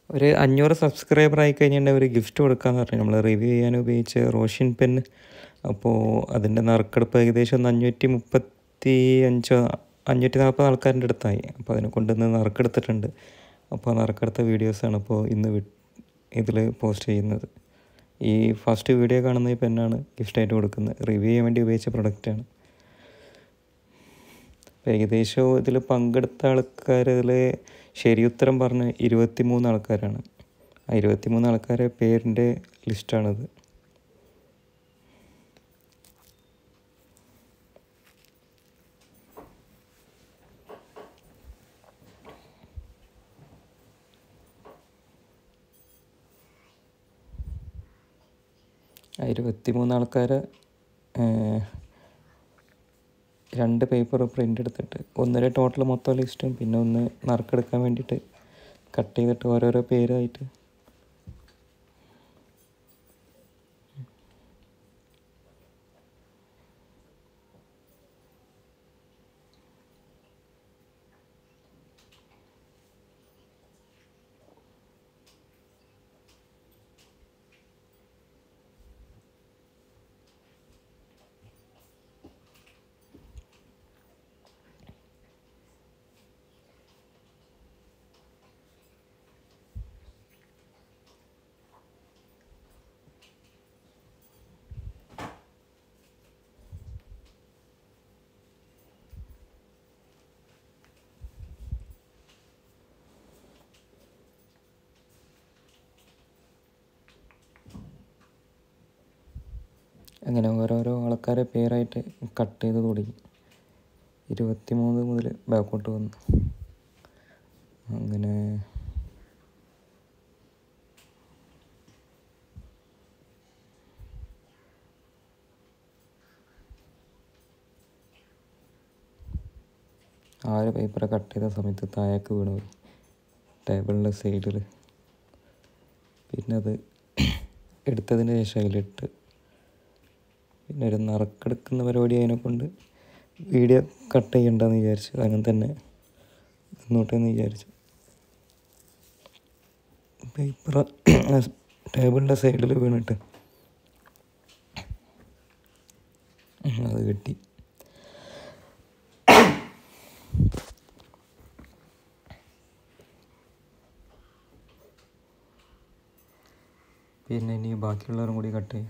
ഒരു അഞ്ഞൂറ് സബ്സ്ക്രൈബർ ആയി കഴിഞ്ഞിട്ടുണ്ടെങ്കിൽ ഒരു ഗിഫ്റ്റ് കൊടുക്കാമെന്ന് പറഞ്ഞു നമ്മൾ റിവ്യൂ ചെയ്യാൻ ഉപയോഗിച്ച റോഷ്യൻ പെൻ അപ്പോൾ അതിൻ്റെ നറുക്കെടുപ്പ് ഏകദേശം ഒന്ന് അഞ്ഞൂറ്റി മുപ്പത്തി അഞ്ചോ അഞ്ഞൂറ്റി നാൽപ്പത് ആൾക്കാരുടെ അടുത്തായി അപ്പോൾ അതിനെ കൊണ്ടുവന്ന് നറുക്കെടുത്തിട്ടുണ്ട് അപ്പോൾ നറുക്കെടുത്ത വീഡിയോസാണ് അപ്പോൾ ഇന്ന് ഇതിൽ പോസ്റ്റ് ചെയ്യുന്നത് ഈ ഫസ്റ്റ് വീഡിയോ കാണുന്ന ഈ പെന്നാണ് ഗിഫ്റ്റായിട്ട് കൊടുക്കുന്നത് റിവ്യൂ ചെയ്യാൻ വേണ്ടി ഉപയോഗിച്ച പ്രൊഡക്റ്റാണ് അപ്പോൾ ഏകദേശം ഇതിൽ പങ്കെടുത്ത ആൾക്കാർ ഇതിൽ ശരിയുത്തരം പറഞ്ഞ ഇരുപത്തി മൂന്ന് ആൾക്കാരാണ് ആ ഇരുപത്തി മൂന്ന് ആൾക്കാരെ പേരിൻ്റെ ലിസ്റ്റാണിത് ആ ഇരുപത്തി മൂന്ന് ആൾക്കാരെ രണ്ട് പേപ്പർ പ്രിൻ്റ് എടുത്തിട്ട് ഒന്നര ടോട്ടൽ മൊത്തം ലിസ്റ്റും പിന്നെ ഒന്ന് നറുക്കെടുക്കാൻ വേണ്ടിയിട്ട് കട്ട് ചെയ്തിട്ട് ഓരോരോ പേരായിട്ട് അങ്ങനെ ഓരോരോ ആൾക്കാരെ പേരായിട്ട് കട്ട് ചെയ്ത് തുടങ്ങി ഇരുപത്തി മൂന്ന് മുതൽ ബാക്കോട്ട് വന്നു അങ്ങനെ ആ ഒരു പേപ്പർ കട്ട് ചെയ്ത സമയത്ത് താഴേക്ക് വീണു പോയി ടേബിളിൻ്റെ സൈഡിൽ പിന്നെ അത് എടുത്തതിന് ശേഷം അതിലിട്ട് പിന്നെ ഒരു നറുക്കെടുക്കുന്ന പരിപാടി അതിനെ കൊണ്ട് വീഡിയോ കട്ട് ചെയ്യണ്ടെന്ന് വിചാരിച്ചു അങ്ങനെ തന്നെ നിന്നോട്ടെന്ന് വിചാരിച്ചു പേപ്പർ ടേബിളിൻ്റെ സൈഡിൽ വീണിട്ട് അത് കിട്ടി പിന്നെ ഇനി ബാക്കിയുള്ളവരും കൂടി കട്ട് ചെയ്യാം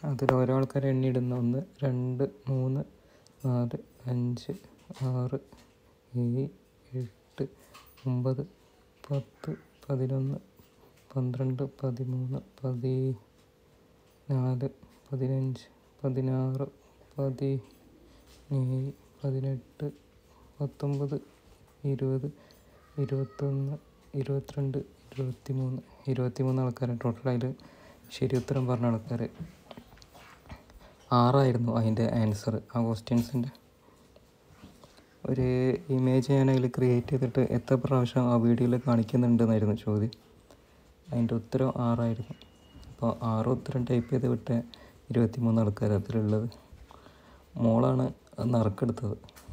അതിൽ ഓരോ ആൾക്കാർ എണ്ണിയിടുന്ന ഒന്ന് രണ്ട് മൂന്ന് നാല് അഞ്ച് ആറ് ഏഴ് എട്ട് ഒമ്പത് പത്ത് പതിനൊന്ന് പന്ത്രണ്ട് പതിമൂന്ന് പതിനാല് പതിനഞ്ച് പതിനാറ് പതിനേഴ് പതിനെട്ട് പത്തൊമ്പത് ഇരുപത് ഇരുപത്തൊന്ന് ഇരുപത്തിരണ്ട് ഇരുപത്തി മൂന്ന് ഇരുപത്തി മൂന്ന് ആൾക്കാർ ടോട്ടൽ അതിൽ ശരി ഉത്തരം പറഞ്ഞ ആൾക്കാർ ആറായിരുന്നു അതിൻ്റെ ആൻസർ ആ ക്വസ്റ്റ്യൻസിൻ്റെ ഒരു ഇമേജ് ഞാൻ അതിൽ ക്രിയേറ്റ് ചെയ്തിട്ട് എത്ര പ്രാവശ്യം ആ വീഡിയോയിൽ കാണിക്കുന്നുണ്ടെന്നായിരുന്നു ചോദ്യം അതിൻ്റെ ഉത്തരം ആറായിരുന്നു അപ്പോൾ ആറ് ഉത്തരം ടൈപ്പ് ചെയ്ത് വിട്ട ഇരുപത്തി മൂന്ന് ആൾക്കാർ അതിലുള്ളത് മോളാണ് നറുക്കെടുത്തത്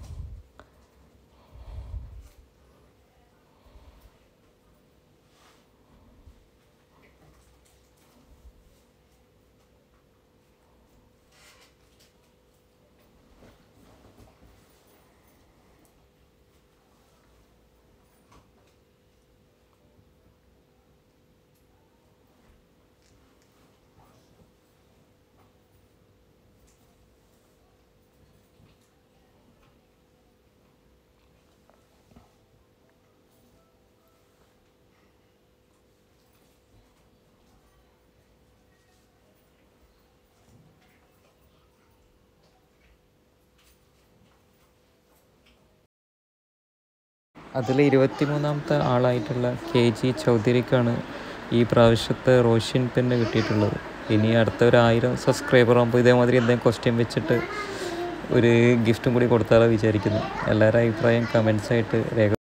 അതിൽ ഇരുപത്തിമൂന്നാമത്തെ ആളായിട്ടുള്ള കെ ജി ചൗധരിക്കാണ് ഈ പ്രാവശ്യത്തെ റോഷ്യൻ പെന്ന് കിട്ടിയിട്ടുള്ളത് ഇനി അടുത്ത ഒരു ആയിരം സബ്സ്ക്രൈബർ ആകുമ്പോൾ ഇതേമാതിരി എന്തെങ്കിലും ക്വസ്റ്റ്യൻ വെച്ചിട്ട് ഒരു ഗിഫ്റ്റും കൂടി കൊടുത്താലോ വിചാരിക്കുന്നു എല്ലാവരുടെ അഭിപ്രായം കമൻസ് ആയിട്ട് രേഖ